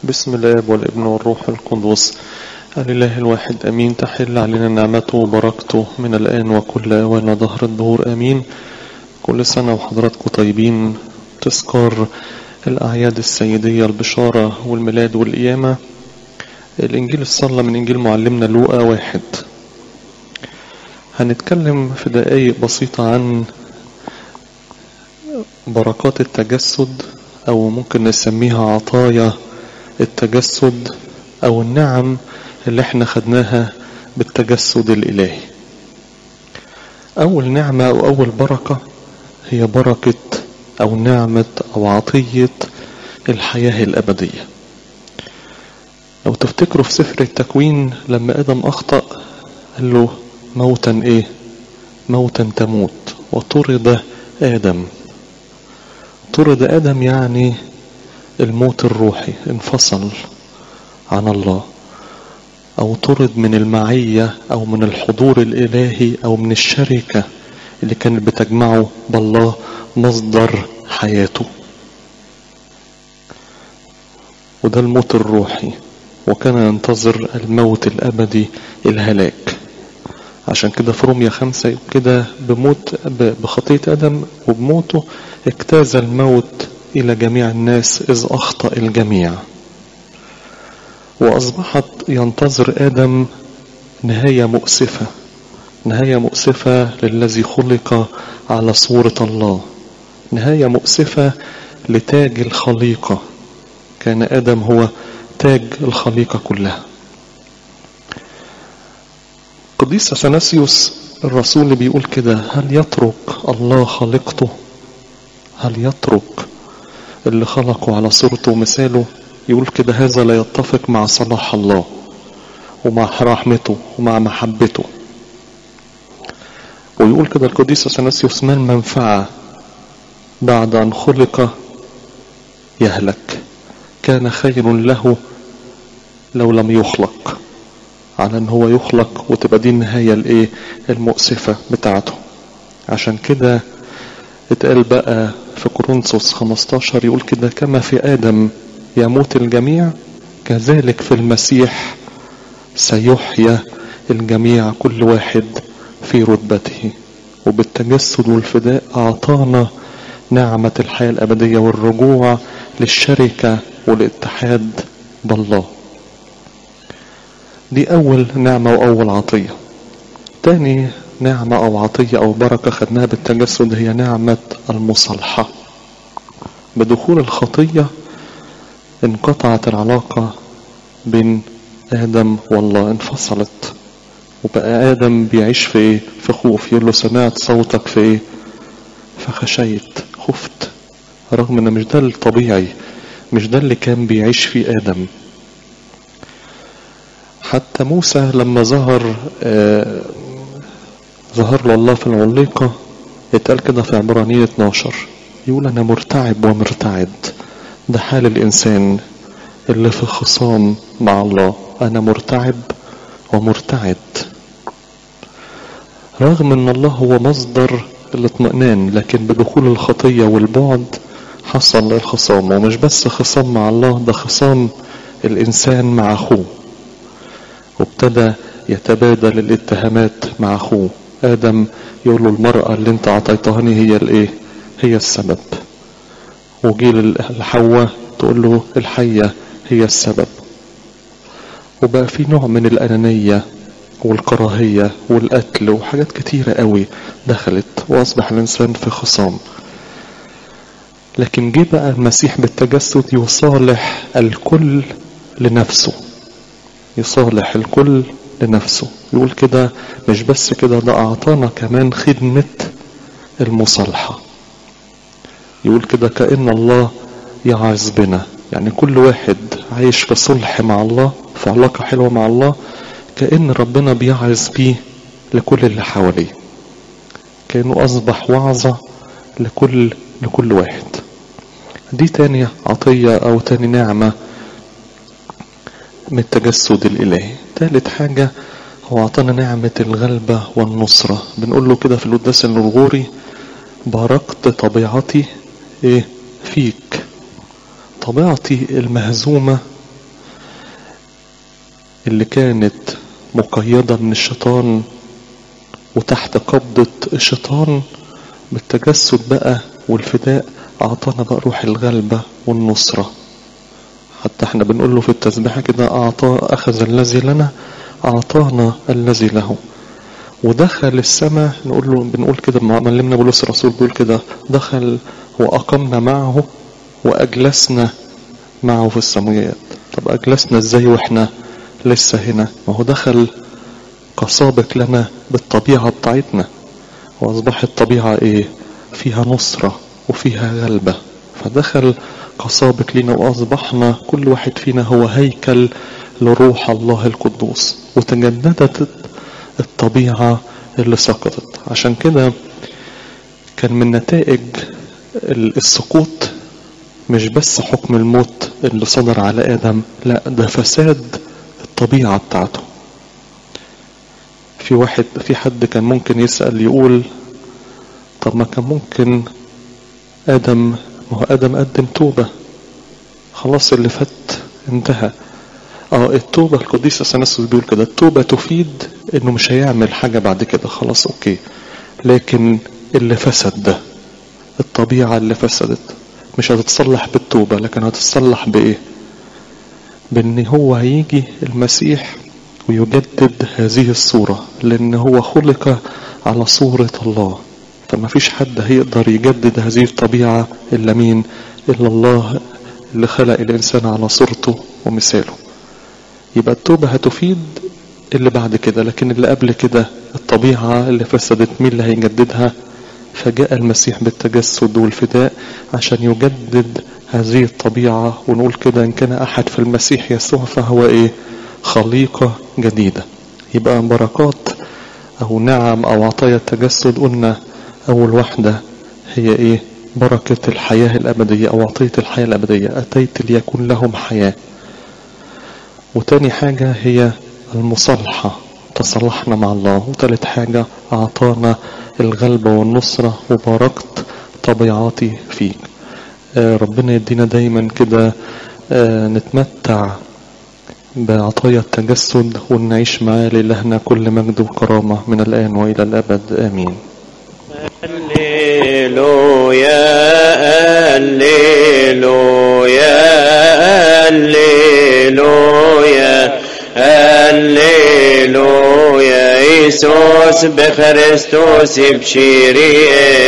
بسم الله والابن والروح القدس الإله الواحد أمين تحل علينا نعمته وبركته من الآن وكل أوان ظهر الدهور أمين كل سنة وحضراتكم طيبين تذكار الأعياد السيدية البشارة والميلاد والقيامة الإنجيل الصلى من إنجيل معلمنا لوقا واحد هنتكلم في دقايق بسيطة عن بركات التجسد أو ممكن نسميها عطايا التجسد أو النعم اللي احنا خدناها بالتجسد الإلهي أول نعمة أو أول بركة هي بركة أو نعمة أو عطية الحياة الأبدية لو تفتكروا في سفر التكوين لما آدم أخطأ قال له موتا إيه موتا تموت وطرد آدم طرد آدم يعني الموت الروحي انفصل عن الله أو طرد من المعية أو من الحضور الإلهي أو من الشركة اللي كانت بتجمعه بالله مصدر حياته وده الموت الروحي وكان ينتظر الموت الأبدي الهلاك عشان كده في رومية خمسة كده بموت بخطية آدم وبموته اجتاز الموت إلى جميع الناس إذ أخطأ الجميع وأصبحت ينتظر آدم نهاية مؤسفة نهاية مؤسفة للذي خلق على صورة الله نهاية مؤسفة لتاج الخليقة كان آدم هو تاج الخليقة كلها قديس أثناسيوس الرسول اللي بيقول كده هل يترك الله خلقته هل يترك اللي خلقه على صورته ومثاله يقول كده هذا لا يتفق مع صلاح الله ومع رحمته ومع محبته ويقول كده القديس أثناسيوس ما المنفعة بعد أن خلق يهلك كان خير له لو لم يخلق على ان هو يخلق وتبقى دي النهاية الايه المؤسفة بتاعته عشان كده اتقال بقى في كورنثوس 15 يقول كده كما في آدم يموت الجميع كذلك في المسيح سيحيا الجميع كل واحد في رتبته وبالتجسد والفداء أعطانا نعمة الحياة الأبدية والرجوع للشركة والاتحاد بالله دي أول نعمة وأول عطية تاني نعمة أو عطية أو بركة خدناها بالتجسد هي نعمة المصالحة بدخول الخطية انقطعت العلاقة بين آدم والله انفصلت وبقى آدم بيعيش في إيه؟ في خوف يقول له سمعت صوتك في إيه؟ فخشيت خفت رغم ان مش ده الطبيعي مش ده اللي كان بيعيش فيه آدم حتى موسى لما ظهر آه ظهر له الله في العليقة اتقال كده في عبرانية 12 يقول أنا مرتعب ومرتعد ده حال الإنسان اللي في خصام مع الله أنا مرتعب ومرتعد رغم أن الله هو مصدر الاطمئنان لكن بدخول الخطية والبعد حصل الخصام ومش بس خصام مع الله ده خصام الإنسان مع أخوه وابتدى يتبادل الاتهامات مع أخوه آدم يقول له المرأة اللي انت عطيتهاني هي الايه هي السبب وجيل الحواء تقول له الحية هي السبب وبقى في نوع من الأنانية والكراهية والقتل وحاجات كتيرة قوي دخلت وأصبح الإنسان في خصام لكن جه بقى المسيح بالتجسد يصالح الكل لنفسه يصالح الكل لنفسه يقول كده مش بس كده ده أعطانا كمان خدمة المصالحة يقول كده كأن الله يعز بنا يعني كل واحد عايش في صلح مع الله في علاقة حلوة مع الله كأن ربنا بيعز بيه لكل اللي حواليه كأنه أصبح وعظة لكل لكل واحد دي تاني عطية أو تاني نعمة من التجسد الإلهي تالت حاجة هو أعطانا نعمة الغلبة والنصرة بنقول له كده في القداس الغوري باركت طبيعتي إيه فيك طبيعتي المهزومة اللي كانت مقيدة من الشيطان وتحت قبضة الشيطان بالتجسد بقى والفداء أعطانا بقى روح الغلبة والنصرة حتى احنا بنقول له في التسبيحة كده أعطى أخذ الذي لنا أعطانا الذي له ودخل السماء نقول له بنقول كده معلمنا بولس الرسول بيقول كده دخل وأقمنا معه وأجلسنا معه في السماويات طب أجلسنا ازاي واحنا لسه هنا ما هو دخل كسابق لنا بالطبيعة بتاعتنا وأصبحت الطبيعة إيه فيها نصرة وفيها غلبة فدخل كسابق لنا وأصبحنا كل واحد فينا هو هيكل لروح الله القدوس وتجددت الطبيعة اللي سقطت عشان كده كان من نتائج السقوط مش بس حكم الموت اللي صدر على آدم لا ده فساد الطبيعة بتاعته في واحد في حد كان ممكن يسأل يقول طب ما كان ممكن آدم ما هو آدم قدم توبة خلاص اللي فات انتهى اه التوبة القديس اثناسوس بيقول كده التوبة تفيد انه مش هيعمل حاجة بعد كده خلاص اوكي لكن اللي فسد ده الطبيعة اللي فسدت مش هتتصلح بالتوبة لكن هتتصلح بايه بان هو هيجي المسيح ويجدد هذه الصورة لان هو خلق على صورة الله فما فيش حد هيقدر يجدد هذه الطبيعة الا مين الا الله اللي خلق الانسان على صورته ومثاله يبقى التوبة هتفيد اللي بعد كده لكن اللي قبل كده الطبيعة اللي فسدت مين اللي هيجددها فجاء المسيح بالتجسد والفداء عشان يجدد هذه الطبيعة ونقول كده إن كان أحد في المسيح يسوع فهو إيه خليقة جديدة يبقى بركات أو نعم أو عطايا التجسد قلنا أول واحدة هي إيه بركة الحياة الأبدية أو عطية الحياة الأبدية أتيت ليكون لهم حياة وتاني حاجة هي المصالحة تصالحنا مع الله وتالت حاجة أعطانا الغلبة والنصرة وباركت طبيعاتي فيك آه ربنا يدينا دايما كده آه نتمتع بعطايا التجسد ونعيش معاه لإلهنا كل مجد وكرامة من الآن وإلى الأبد آمين هللويا هللويا هللويا هللويا يسوس بخريستوس بشيري